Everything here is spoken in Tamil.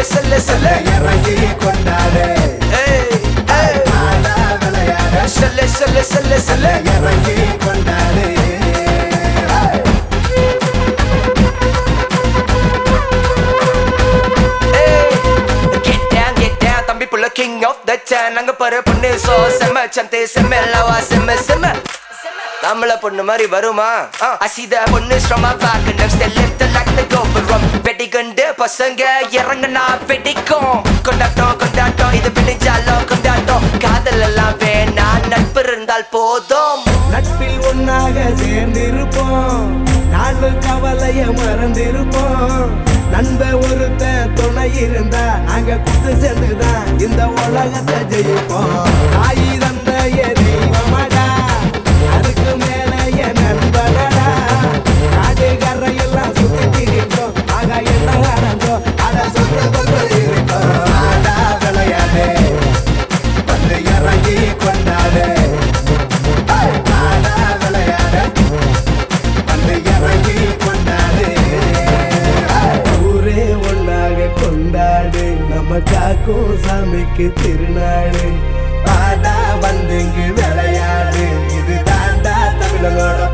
செல்ல செல்ல இறங்கி கொண்டாடு ஏய், ஏய். ஆடா விளையாட செல்ல செல்ல செல்ல செல்ல இறங்கி கொண்டாடு ஏய். Get down, get down, தம்பி புள்ள king of the town அங்க பாரு பொண்ணு சோ செம்ம சந்தே செம்ம லவா செம்ம செம்ம நம்மள பொண்ணு மாதிரி வருமா அசித பொண்ணு ஸ்ரமா பாக்கு நெக்ஸ்ட் லெஃப்ட் லைக் தி கோபுரம் வெடிகண்டு பசங்க இறங்குனா வெடிக்கும் கொண்டாட்டம் கொண்டாட்டம் இது பிடிச்சாலும் கொண்டாட்டம் காதல் எல்லாம் வேணா நட்பு இருந்தால் போதும் நட்பில் ஒன்னாக சேர்ந்திருப்போம் நாங்கள் கவலைய மறந்திருப்போம் நண்ப ஒருத்தன் துணை இருந்தா நாங்க குத்து சேர்ந்துதான் இந்த உலகத்தை ஜெயிப்போம் தாய் தந்த தெய்வமடா அதுக்கு மேல என் நண்பனடா காடு கரையெல்லாம் சுத்தி திரிப்போம் ஆக என்ன நடந்தோம் அட சுத்த கொண்டு இருக்கோம் ஆடா விளையாடு வந்து இறங்கி கொண்டாடு ஆடா விளையாட வந்து இறங்கி கொண்டாடு ஊரே ஒன்னாக கொண்டாடு நம்ம காக்கும் சாமிக்கு திருநாடு ஆடா வந்து இங்கு விளையாடு இது தாண்டா தமிழனோட